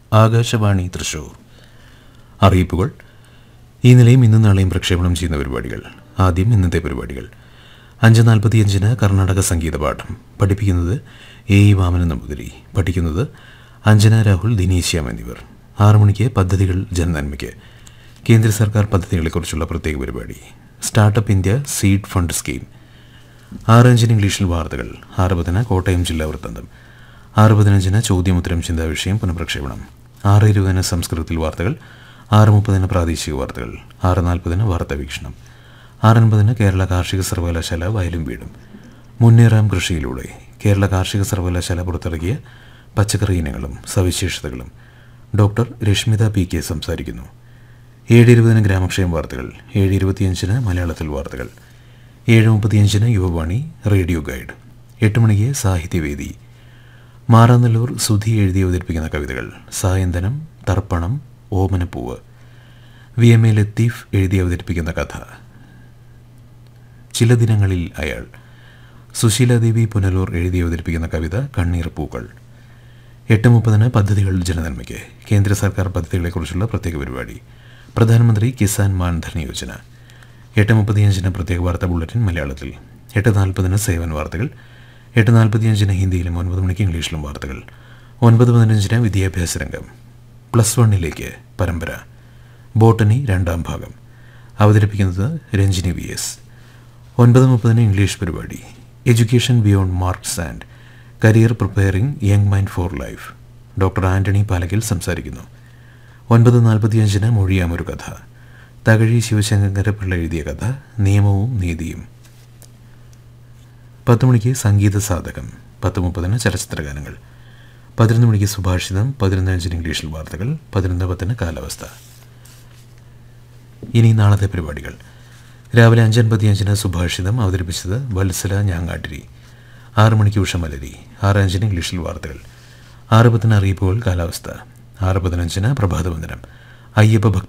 ആകാശവാണി തൃശൂർ അറിയിപ്പുകൾ ഈ നിലയും ഇന്നും നാളെയും പ്രക്ഷേപണം ചെയ്യുന്ന പരിപാടികൾ ആദ്യം ഇന്നത്തെ പരിപാടികൾ അഞ്ച് നാൽപ്പത്തിയഞ്ചിന് കർണാടക സംഗീത പാഠം പഠിപ്പിക്കുന്നത് എ ഇ വാമന നമ്പൂതിരി പഠിക്കുന്നത് അഞ്ജന രാഹുൽ ദിനേശ്യാം എന്നിവർ ആറു മണിക്ക് പദ്ധതികൾ ജനനന്മയ്ക്ക് കേന്ദ്ര സർക്കാർ പദ്ധതികളെക്കുറിച്ചുള്ള പ്രത്യേക പരിപാടി startup India seed fund scheme ആറ് അഞ്ചിന് ഇംഗ്ലീഷിൽ വാർത്തകൾ ആറ് പതിന് കോട്ടയം ജില്ലാ വൃത്താന്തം ആറ് പതിനഞ്ചിന് ചോദ്യമുത്തരം ചിന്താ വിഷയം പുനഃപ്രക്ഷേപണം ആറ് ഇരുപതിന് സംസ്കൃതത്തിൽ വാർത്തകൾ ആറ് മുപ്പതിന് പ്രാദേശിക വാർത്തകൾ ആറ് നാൽപ്പതിന് വാർത്താ വീക്ഷണം ആറ് അൻപതിന് കേരള കാർഷിക സർവകലാശാല വയലും വീടും മുന്നേറാം കൃഷിയിലൂടെ കേരള കാർഷിക സർവകലാശാല പുറത്തിറക്കിയ പച്ചക്കറി ഇനങ്ങളും സവിശേഷതകളും ഡോക്ടർ രശ്മിത പി കെ സംസാരിക്കുന്നു ഏഴ് ഇരുപതിന് ഗ്രാമക്ഷേമ വാർത്തകൾ ഏഴ് ഇരുപത്തിയഞ്ചിന് മലയാളത്തിൽ വാർത്തകൾ ഏഴ് മുപ്പത്തിയഞ്ചിന് യുവവാണി റേഡിയോ ഗൈഡ് എട്ട് മണിക്ക് സാഹിത്യവേദി മാറാനല്ലൂർ സുധി എഴുതി അവതരിപ്പിക്കുന്ന കവിതകൾ സായന്തനം തർപ്പണം ഓമനപ്പൂവ് വി എം എ ലത്തീഫ് എഴുതി അവതരിപ്പിക്കുന്ന കഥ ചില ദിനങ്ങളിൽ അയാൾ സുശീലാദേവി പുനലൂർ എഴുതി അവതരിപ്പിക്കുന്ന കവിത കണ്ണീർ പൂക്കൾ എട്ട് മുപ്പതിന് പദ്ധതികൾ ജനനന്മയ്ക്ക് കേന്ദ്ര സർക്കാർ പദ്ധതികളെക്കുറിച്ചുള്ള പ്രത്യേക പരിപാടി പ്രധാനമന്ത്രി കിസാൻ മാൻധൻ യോജന എട്ട് മുപ്പത്തിയഞ്ചിന് പ്രത്യേക വാർത്താ ബുള്ളറ്റിൻ മലയാളത്തിൽ എട്ട് നാൽപ്പതിന് സേവൻ വാർത്തകൾ എട്ട് നാൽപ്പത്തിയഞ്ചിന് ഹിന്ദിയിലും ഒൻപത് മണിക്ക് ഇംഗ്ലീഷിലും വാർത്തകൾ ഒൻപത് പതിനഞ്ചിന് വിദ്യാഭ്യാസ രംഗം പ്ലസ് വണ്ണിലേക്ക് പരമ്പര ബോട്ടണി രണ്ടാം ഭാഗം അവതരിപ്പിക്കുന്നത് രഞ്ജിനി വി എസ് ഒൻപത് മുപ്പതിന് ഇംഗ്ലീഷ് പരിപാടി education beyond marks and career preparing young mind for life doctor Antony പാലകിൽ സംസാരിക്കുന്നു ഒൻപത് നാൽപ്പത്തിയഞ്ചിന് മൊഴിയാമൊരു കഥ തകഴി ശിവശങ്കരപിള്ള എഴുതിയ കഥ നിയമവും നീതിയും പത്ത് മണിക്ക് സംഗീത സാധകം പത്ത് മുപ്പതിന് ചലച്ചിത്രഗാനങ്ങൾ പതിനൊന്ന് മണിക്ക് സുഭാഷിതം പതിനൊന്ന് അഞ്ചിന് ഇംഗ്ലീഷിൽ വാർത്തകൾ പതിനൊന്ന് പത്തിന് കാലാവസ്ഥ ഇനി നാളത്തെ പരിപാടികൾ രാവിലെ അഞ്ചൻപത്തിയഞ്ചിന് സുഭാഷിതം അവതരിപ്പിച്ചത് വത്സല ഞാങ്ങാട്ടിരി ആറ് മണിക്ക് ഉഷമലരി ആറ് അഞ്ചിന് ഇംഗ്ലീഷിൽ വാർത്തകൾ ആറ് പത്തിന് അറിയിപ്പുകൾ കാലാവസ്ഥ ആറ് പതിനഞ്ചിന് പ്രഭാതവന്ദനം അയ്യപ്പ ഭക്തി